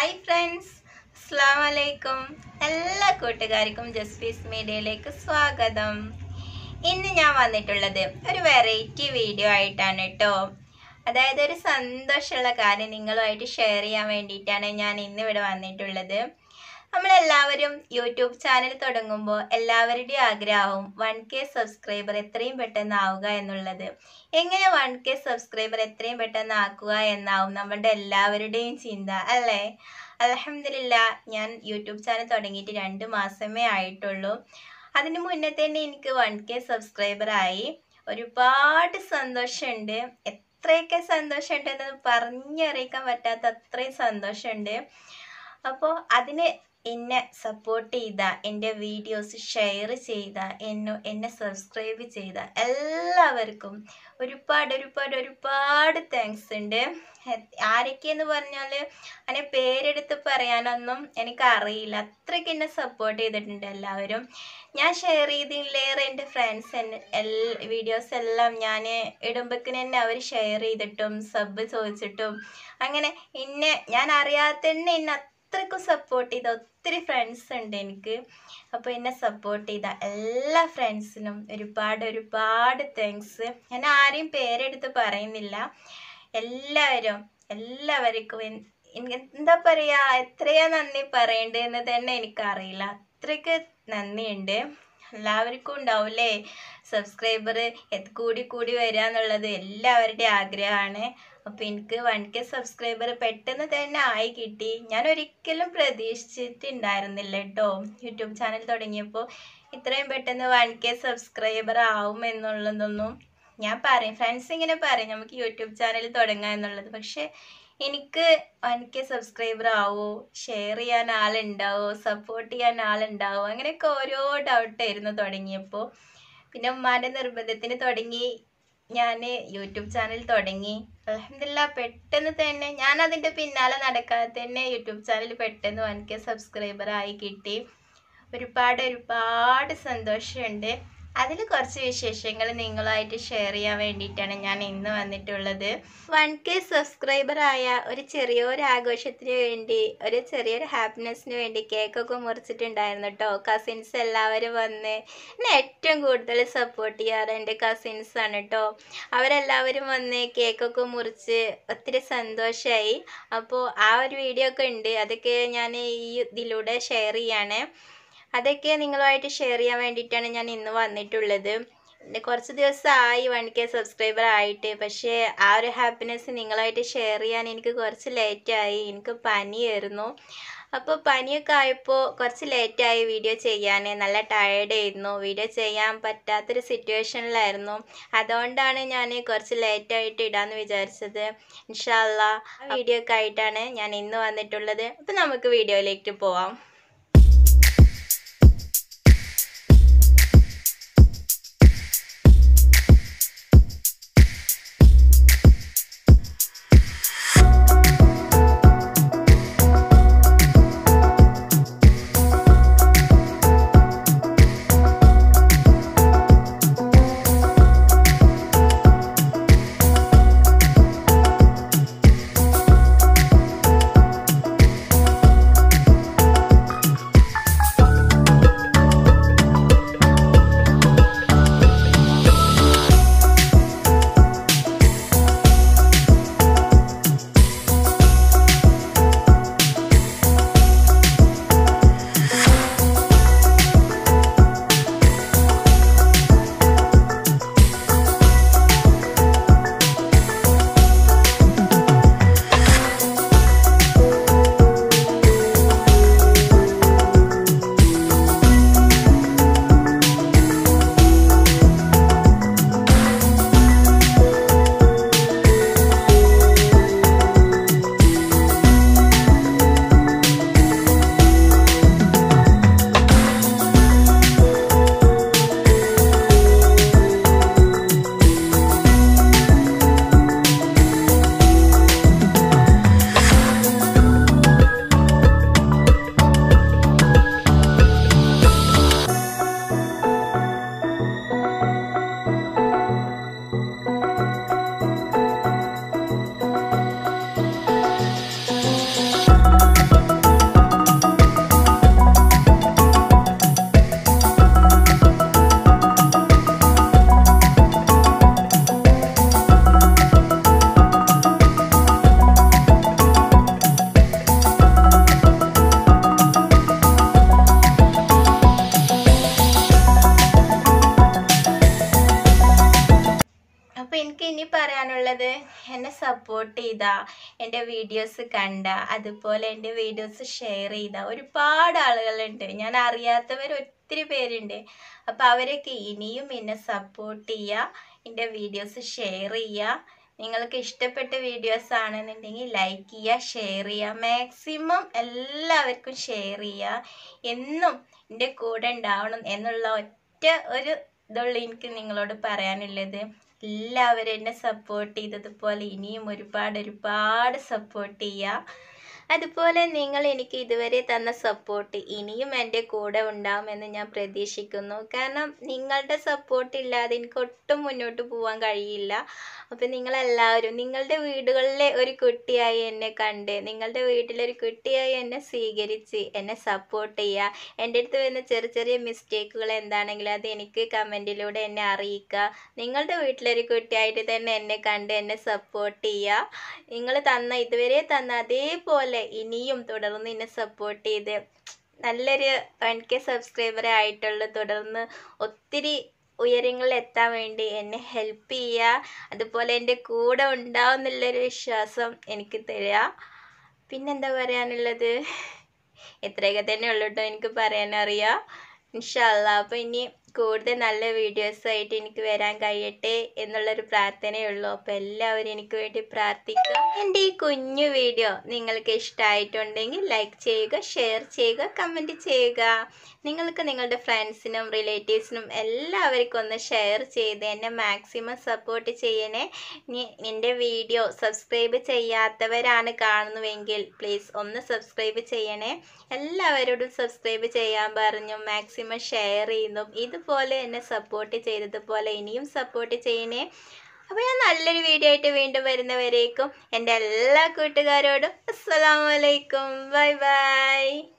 hi friends അസ്സാം വലൈക്കും എല്ലാ കൂട്ടുകാർക്കും ജസ്പീസ് മീഡിയയിലേക്ക് സ്വാഗതം ഇന്ന് ഞാൻ വന്നിട്ടുള്ളത് ഒരു വെറൈറ്റി വീഡിയോ ആയിട്ടാണ് കേട്ടോ അതായത് ഒരു സന്തോഷമുള്ള കാര്യം നിങ്ങളുമായിട്ട് ഷെയർ ചെയ്യാൻ വേണ്ടിയിട്ടാണ് ഞാൻ ഇന്ന് ഇവിടെ വന്നിട്ടുള്ളത് നമ്മളെല്ലാവരും യൂട്യൂബ് ചാനൽ തുടങ്ങുമ്പോൾ എല്ലാവരുടെയും ആഗ്രഹവും വൺ കെ സബ്സ്ക്രൈബർ എത്രയും പെട്ടെന്ന് ആവുക എന്നുള്ളത് എങ്ങനെ വൺ കെ സബ്സ്ക്രൈബർ എത്രയും പെട്ടെന്ന് ആക്കുക എന്നാവും നമ്മുടെ എല്ലാവരുടെയും ചിന്ത അല്ലേ അലഹമില്ല ഞാൻ യൂട്യൂബ് ചാനൽ തുടങ്ങിയിട്ട് രണ്ട് മാസമേ ആയിട്ടുള്ളൂ അതിന് മുന്നേ തന്നെ എനിക്ക് വൺ കെ സബ്സ്ക്രൈബർ ആയി ഒരുപാട് സന്തോഷമുണ്ട് എത്രയൊക്കെ സന്തോഷമുണ്ടെന്ന് പറഞ്ഞറിയിക്കാൻ പറ്റാത്ത അത്രയും സന്തോഷമുണ്ട് അപ്പോൾ അതിന് എന്നെ സപ്പോർട്ട് ചെയ്ത എൻ്റെ വീഡിയോസ് ഷെയർ ചെയ്ത എന്നെ എന്നെ സബ്സ്ക്രൈബ് ചെയ്ത എല്ലാവർക്കും ഒരുപാട് ഒരുപാട് ഒരുപാട് താങ്ക്സ് ഉണ്ട് ആരൊക്കെയെന്ന് പറഞ്ഞാൽ അങ്ങനെ പേരെടുത്ത് പറയാനൊന്നും എനിക്കറിയില്ല അത്രയ്ക്ക് എന്നെ സപ്പോർട്ട് ചെയ്തിട്ടുണ്ട് എല്ലാവരും ഞാൻ ഷെയർ ചെയ്തില്ലേറെ എൻ്റെ ഫ്രണ്ട്സ് എന്നെ എല്ലാ വീഡിയോസ് എല്ലാം ഞാൻ ഇടുമ്പോഴേക്കിന് തന്നെ അവർ ഷെയർ ചെയ്തിട്ടും സബ് ചോദിച്ചിട്ടും അങ്ങനെ എന്നെ ഞാൻ അറിയാതെ തന്നെ എന്നെ അത്രയ്ക്കും സപ്പോർട്ട് ചെയ്ത ഒത്തിരി ഫ്രണ്ട്സ് ഉണ്ട് എനിക്ക് അപ്പോൾ എന്നെ സപ്പോർട്ട് ചെയ്ത എല്ലാ ഫ്രണ്ട്സിനും ഒരുപാട് ഒരുപാട് താങ്ക്സ് ഞാൻ ആരെയും പേരെടുത്ത് പറയുന്നില്ല എല്ലാവരും എല്ലാവർക്കും എൻ- എനിക്ക് എന്താ പറയുക എത്രയാ നന്ദി പറയേണ്ടതെന്ന് തന്നെ എനിക്കറിയില്ല അത്രയ്ക്ക് നന്ദിയുണ്ട് എല്ലാവർക്കും ഉണ്ടാവില്ലേ സബ്സ്ക്രൈബർ കൂടി കൂടി വരിക എന്നുള്ളത് എല്ലാവരുടെയും ആഗ്രഹമാണ് അപ്പോൾ എനിക്ക് വൺ കെ സബ്സ്ക്രൈബർ പെട്ടെന്ന് തന്നെ ആയി കിട്ടി ഞാൻ ഒരിക്കലും പ്രതീക്ഷിച്ചിട്ടുണ്ടായിരുന്നില്ല കേട്ടോ യൂട്യൂബ് ചാനൽ തുടങ്ങിയപ്പോൾ ഇത്രയും പെട്ടെന്ന് വൺ കെ സബ്സ്ക്രൈബർ ആവും എന്നുള്ളതൊന്നും ഞാൻ പറയും ഫ്രണ്ട്സ് ഇങ്ങനെ പറയും നമുക്ക് യൂട്യൂബ് ചാനൽ തുടങ്ങാം എന്നുള്ളത് പക്ഷേ എനിക്ക് വൺ കെ സബ്സ്ക്രൈബർ ആവോ ഷെയർ ചെയ്യാൻ ആളുണ്ടാവോ സപ്പോർട്ട് ചെയ്യാൻ ആളുണ്ടാവോ അങ്ങനെയൊക്കെ ഓരോ ഡൗട്ടായിരുന്നു തുടങ്ങിയപ്പോൾ പിന്നെ ഉമ്മാൻ്റെ നിർബന്ധത്തിന് തുടങ്ങി ഞാൻ യൂട്യൂബ് ചാനൽ തുടങ്ങി അലഹമില്ല പെട്ടെന്ന് തന്നെ ഞാൻ അതിൻ്റെ പിന്നാലെ നടക്കാതെ തന്നെ യൂട്യൂബ് ചാനൽ പെട്ടെന്ന് വൺ കെ സബ്സ്ക്രൈബർ ആയി കിട്ടി ഒരുപാട് ഒരുപാട് സന്തോഷമുണ്ട് അതിൽ കുറച്ച് വിശേഷങ്ങൾ നിങ്ങളുമായിട്ട് ഷെയർ ചെയ്യാൻ വേണ്ടിയിട്ടാണ് ഞാൻ ഇന്ന് വന്നിട്ടുള്ളത് വൺ കെ സബ്സ്ക്രൈബർ ആയ ഒരു ചെറിയൊരു ആഘോഷത്തിന് വേണ്ടി ഒരു ചെറിയൊരു ഹാപ്പിനെസ്സിന് വേണ്ടി കേക്കൊക്കെ മുറിച്ചിട്ടുണ്ടായിരുന്നു കേട്ടോ കസിൻസ് എല്ലാവരും വന്ന് എന്നെ ഏറ്റവും കൂടുതൽ സപ്പോർട്ട് ചെയ്യാറ് എൻ്റെ കസിൻസ് ആണ് കേട്ടോ അവരെല്ലാവരും വന്ന് കേക്കൊക്കെ മുറിച്ച് ഒത്തിരി സന്തോഷമായി അപ്പോൾ ആ ഒരു വീഡിയോ ഒക്കെ ഉണ്ട് അതൊക്കെ ഞാൻ ഈ ഇതിലൂടെ ഷെയർ ചെയ്യാണ് അതൊക്കെ നിങ്ങളുമായിട്ട് ഷെയർ ചെയ്യാൻ വേണ്ടിയിട്ടാണ് ഞാൻ ഇന്ന് വന്നിട്ടുള്ളത് പിന്നെ കുറച്ച് ദിവസമായി വൺ കെ സബ്സ്ക്രൈബർ ആയിട്ട് പക്ഷേ ആ ഒരു ഹാപ്പിനെസ് നിങ്ങളായിട്ട് ഷെയർ ചെയ്യാൻ എനിക്ക് കുറച്ച് ലേറ്റായി എനിക്ക് പനിയായിരുന്നു അപ്പോൾ പനിയൊക്കെ ആയപ്പോൾ കുറച്ച് ലേറ്റായി വീഡിയോ ചെയ്യാൻ നല്ല ടയേർഡ് ആയിരുന്നു വീഡിയോ ചെയ്യാൻ പറ്റാത്തൊരു സിറ്റുവേഷനിലായിരുന്നു അതുകൊണ്ടാണ് ഞാൻ കുറച്ച് ലേറ്റായിട്ട് ഇടാമെന്ന് വിചാരിച്ചത് ഇൻഷാല്ല വീഡിയോ ഒക്കെ ആയിട്ടാണ് ഞാൻ ഇന്ന് വന്നിട്ടുള്ളത് അപ്പോൾ നമുക്ക് വീഡിയോയിലേക്ക് പോവാം ഇനി പറയാനുള്ളത് എന്നെ സപ്പോർട്ട് ചെയ്ത എൻ്റെ വീഡിയോസ് കണ്ട അതുപോലെ എൻ്റെ വീഡിയോസ് ഷെയർ ചെയ്ത ഒരുപാട് ആളുകളുണ്ട് ഞാൻ അറിയാത്തവർ ഒത്തിരി പേരുണ്ട് അപ്പോൾ അവരൊക്കെ ഇനിയും എന്നെ സപ്പോർട്ട് ചെയ്യുക എൻ്റെ വീഡിയോസ് ഷെയർ ചെയ്യുക നിങ്ങൾക്ക് ഇഷ്ടപ്പെട്ട വീഡിയോസ് ആണെന്നുണ്ടെങ്കിൽ ലൈക്ക് ചെയ്യുക ഷെയർ ചെയ്യുക മാക്സിമം എല്ലാവർക്കും ഷെയർ ചെയ്യുക എന്നും എൻ്റെ കൂടെ ഉണ്ടാവണം എന്നുള്ള ഒറ്റ ഒരു ഇതുള്ളൂ എനിക്ക് നിങ്ങളോട് പറയാനുള്ളത് എല്ലാവരും എന്നെ സപ്പോർട്ട് ചെയ്തതുപോലെ ഇനിയും ഒരുപാട് ഒരുപാട് സപ്പോർട്ട് ചെയ്യുക അതുപോലെ നിങ്ങൾ എനിക്ക് ഇതുവരെ തന്ന സപ്പോർട്ട് ഇനിയും എൻ്റെ കൂടെ ഉണ്ടാവുമെന്ന് ഞാൻ പ്രതീക്ഷിക്കുന്നു കാരണം നിങ്ങളുടെ സപ്പോർട്ട് ഇല്ലാതെ എനിക്ക് ഒട്ടും മുന്നോട്ട് പോകാൻ കഴിയില്ല അപ്പം നിങ്ങളെല്ലാവരും നിങ്ങളുടെ വീടുകളിലെ ഒരു കുട്ടിയായി എന്നെ കണ്ട് നിങ്ങളുടെ വീട്ടിലൊരു കുട്ടിയായി എന്നെ സ്വീകരിച്ച് എന്നെ സപ്പോർട്ട് ചെയ്യുക എൻ്റെ അടുത്ത് വരുന്ന ചെറിയ ചെറിയ മിസ്റ്റേക്കുകൾ എന്താണെങ്കിലും അത് എനിക്ക് കമൻറ്റിലൂടെ എന്നെ അറിയിക്കുക നിങ്ങളുടെ വീട്ടിലൊരു കുട്ടിയായിട്ട് തന്നെ എന്നെ കണ്ട് എന്നെ സപ്പോർട്ട് ചെയ്യുക നിങ്ങൾ തന്ന ഇതുവരെ തന്ന അതേപോലെ ഇനിയും തുടർന്ന് എന്നെ സപ്പോർട്ട് ചെയ്ത് നല്ലൊരു വൺ കെ സബ്സ്ക്രൈബർ ആയിട്ടുള്ള തുടർന്ന് ഒത്തിരി ഉയരങ്ങളിൽ എത്താൻ വേണ്ടി എന്നെ ഹെൽപ്പ് ചെയ്യുക അതുപോലെ എൻ്റെ കൂടെ ഉണ്ടാവും എന്നുള്ളൊരു വിശ്വാസം എനിക്ക് തരിക പിന്നെന്താ പറയാനുള്ളത് ഇത്രയൊക്കെ തന്നെ ഉള്ളൂ കേട്ടോ എനിക്ക് പറയാനറിയാം ഇൻഷാല്ല അപ്പോൾ ഇനി കൂടുതൽ നല്ല വീഡിയോസ് ആയിട്ട് എനിക്ക് വരാൻ കഴിയട്ടെ എന്നുള്ളൊരു പ്രാർത്ഥനയേ ഉള്ളൂ അപ്പോൾ എല്ലാവരും എനിക്ക് വേണ്ടി പ്രാർത്ഥിക്കുക എൻ്റെ ഈ കുഞ്ഞു വീഡിയോ നിങ്ങൾക്ക് ഇഷ്ടമായിട്ടുണ്ടെങ്കിൽ ലൈക്ക് ചെയ്യുക ഷെയർ ചെയ്യുക കമൻറ്റ് ചെയ്യുക നിങ്ങൾക്ക് നിങ്ങളുടെ ഫ്രണ്ട്സിനും റിലേറ്റീവ്സിനും എല്ലാവർക്കും ഒന്ന് ഷെയർ ചെയ്ത് എന്നെ മാക്സിമം സപ്പോർട്ട് ചെയ്യണേ ഇനി എൻ്റെ വീഡിയോ സബ്സ്ക്രൈബ് ചെയ്യാത്തവരാണ് കാണുന്നുവെങ്കിൽ പ്ലീസ് ഒന്ന് സബ്സ്ക്രൈബ് ചെയ്യണേ എല്ലാവരോടും സബ്സ്ക്രൈബ് ചെയ്യാൻ പറഞ്ഞു മാക്സിമം ഷെയർ ചെയ്യുന്നു ഇതുപോലെ എന്നെ സപ്പോർട്ട് ചെയ്തതുപോലെ ഇനിയും സപ്പോർട്ട് ചെയ്യണേ അപ്പോൾ ഞാൻ നല്ലൊരു വീഡിയോ ആയിട്ട് വീണ്ടും വരുന്നവരേക്കും എൻ്റെ എല്ലാ കൂട്ടുകാരോടും അസ്സലാമലൈക്കും ബൈ ബൈ